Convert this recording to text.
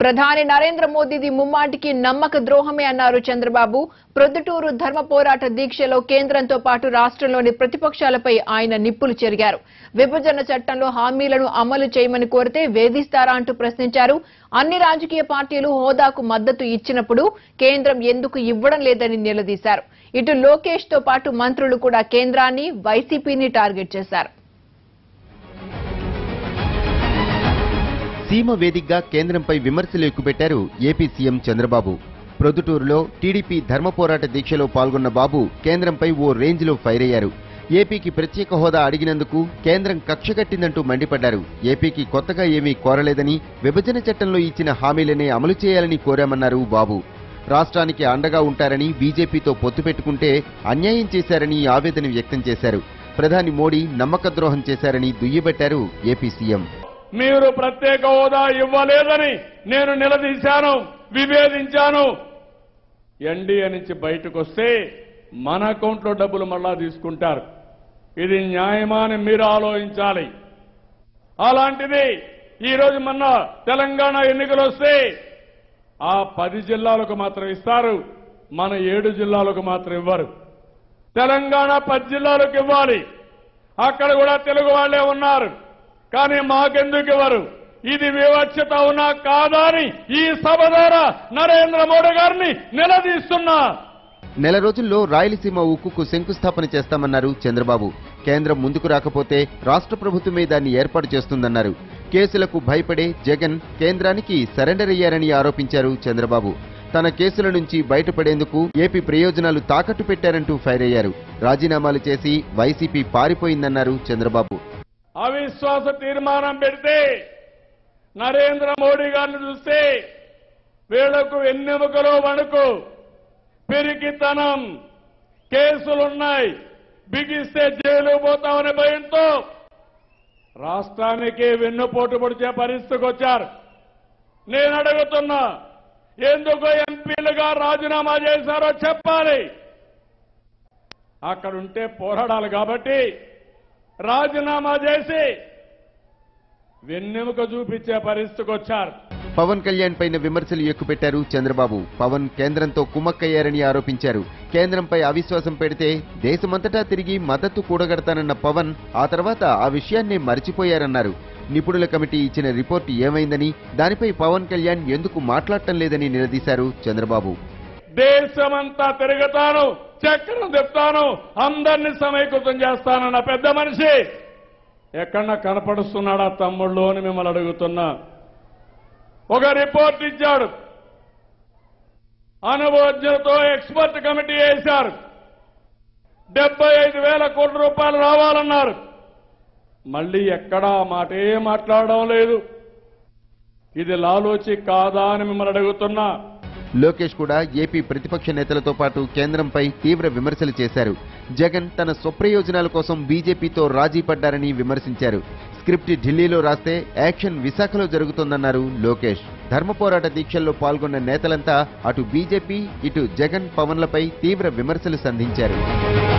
ప్రధాని నరేంద్ర మోదీది ముమ్మాటికి నమ్మక ద్రోహమే అన్నారు చంద్రబాబు ప్రొద్దుటూరు ధర్మ పోరాట దీక్షలో కేంద్రంతో పాటు రాష్ట్రంలోని ప్రతిపక్షాలపై ఆయన నిప్పులు చెరిగారు విభజన చట్టంలో హామీలను అమలు చేయమని కోరితే వేధిస్తారా అంటూ ప్రశ్నించారు అన్ని రాజకీయ పార్టీలు హోదాకు మద్దతు ఇచ్చినప్పుడు కేంద్రం ఎందుకు ఇవ్వడం లేదని నిలదీశారు ఇటు లోకేష్ తో పాటు మంత్రులు కూడా కేంద్రాన్ని వైసీపీని టార్గెట్ చేశారు సీమ వేదికగా కేంద్రంపై విమర్శలు ఎక్కుపెట్టారు ఏపీ సీఎం చంద్రబాబు ప్రొద్దుటూరులో టీడీపీ ధర్మ పోరాట దీక్షలో పాల్గొన్న బాబు కేంద్రంపై ఓ రేంజ్లో ఫైర్ అయ్యారు ఏపీకి ప్రత్యేక హోదా అడిగినందుకు కేంద్రం కక్ష కట్టిందంటూ మండిపడ్డారు ఏపీకి కొత్తగా ఏమీ కోరలేదని విభజన చట్టంలో ఇచ్చిన హామీలనే అమలు చేయాలని కోరామన్నారు బాబు రాష్ట్రానికి అండగా ఉంటారని బీజేపీతో పొత్తు పెట్టుకుంటే అన్యాయం చేశారని ఆవేదన వ్యక్తం చేశారు ప్రధాని మోడీ నమ్మకద్రోహం చేశారని దుయ్యబట్టారు ఏపీ సీఎం మీరు ప్రత్యేక హోదా ఇవ్వలేదని నేను నిలదీశాను విభేదించాను ఎన్డీఏ నుంచి బయటకు వస్తే మన అకౌంట్లో డబ్బులు మళ్ళా తీసుకుంటారు ఇది న్యాయమా అని మీరు ఆలోచించాలి అలాంటిది ఈరోజు మొన్న తెలంగాణ ఎన్నికలు వస్తే ఆ పది జిల్లాలకు మాత్రం ఇస్తారు మన ఏడు జిల్లాలకు మాత్రం ఇవ్వరు తెలంగాణ పది జిల్లాలకు ఇవ్వాలి అక్కడ కూడా తెలుగు వాళ్ళే ఉన్నారు కానీ మాకెందుకు ఇవ్వరు ఇది వివక్షత అవునా కాదా అని ఈ సభ ద్వారా నరేంద్ర మోడీ గారిని నిలదీస్తున్నా నెల రోజుల్లో రాయలసీమ ఉక్కుకు శంకుస్థాపన చేస్తామన్నారు చంద్రబాబు కేంద్రం ముందుకు రాకపోతే రాష్ట్ర ప్రభుత్వమే దాన్ని ఏర్పాటు చేస్తుందన్నారు కేసులకు భయపడే జగన్ కేంద్రానికి సరెండర్ అయ్యారని ఆరోపించారు చంద్రబాబు తన కేసుల నుంచి బయటపడేందుకు ఏపీ ప్రయోజనాలు తాకట్టు పెట్టారంటూ ఫైర్ అయ్యారు రాజీనామాలు చేసి వైసీపీ పారిపోయిందన్నారు చంద్రబాబు అవిశ్వాస తీర్మానం పెడితే నరేంద్ర మోడీ గారిని చూస్తే వీళ్లకు ఎన్నెముకలో వణుకు పిరికితనం కేసులున్నాయి బిగిస్తే జైలు పోతామనే భయంతో రాష్ట్రానికి వెన్నుపోటు పొడిచే పరిస్థితికి వచ్చారు నేను అడుగుతున్నా ఎందుకు ఎంపీలుగా రాజీనామా చేశారో చెప్పాలి అక్కడుంటే పోరాడాలి కాబట్టి రాజీనామా చేసి వెన్నెముక చూపించే పరిస్థితికి వచ్చారు పవన్ కళ్యాణ్ పైన విమర్శలు ఎక్కుపెట్టారు చంద్రబాబు పవన్ కేంద్రంతో కుమ్మక్కయ్యారని ఆరోపించారు కేంద్రంపై అవిశ్వాసం పెడితే దేశమంతటా తిరిగి మద్దతు కూడగడతానన్న పవన్ ఆ తర్వాత ఆ విషయాన్ని మర్చిపోయారన్నారు నిపుణుల కమిటీ ఇచ్చిన రిపోర్టు ఏమైందని దానిపై పవన్ కళ్యాణ్ ఎందుకు మాట్లాడటం లేదని నిలదీశారు చంద్రబాబు దేశమంతా తిరుగుతాను చక్రం తిప్పుతాను అందరినీ సమీకృతం చేస్తానన్న పెద్ద మనిషి ఎక్కడన్నా కనపడుస్తున్నాడా తమ్ముళ్ళు అని మిమ్మల్ని అడుగుతున్నా ఒక రిపోర్ట్ ఇచ్చాడు అనుభవజ్ఞులతో ఎక్స్పర్ట్ కమిటీ వేశారు డెబ్బై ఐదు వేల కోట్ల రూపాయలు రావాలన్నారు మళ్ళీ ఎక్కడా ఆ మాట ఏం మాట్లాడడం లేదు ఇది లాలోచి కాదా అని మిమ్మల్ని అడుగుతున్నా లోకేష్ కూడా ఏపీ ప్రతిపక్ష నేతలతో పాటు కేంద్రంపై తీవ్ర విమర్శలు చేశారు జగన్ తన స్వప్రయోజనాల కోసం బీజేపీతో రాజీ పడ్డారని విమర్శించారు స్క్రిప్ట్ ఢిల్లీలో రాస్తే యాక్షన్ విశాఖలో జరుగుతోందన్నారు లోకేష్ ధర్మ పోరాట దీక్షల్లో పాల్గొన్న నేతలంతా అటు బీజేపీ ఇటు జగన్ పవన్లపై తీవ్ర విమర్శలు సంధించారు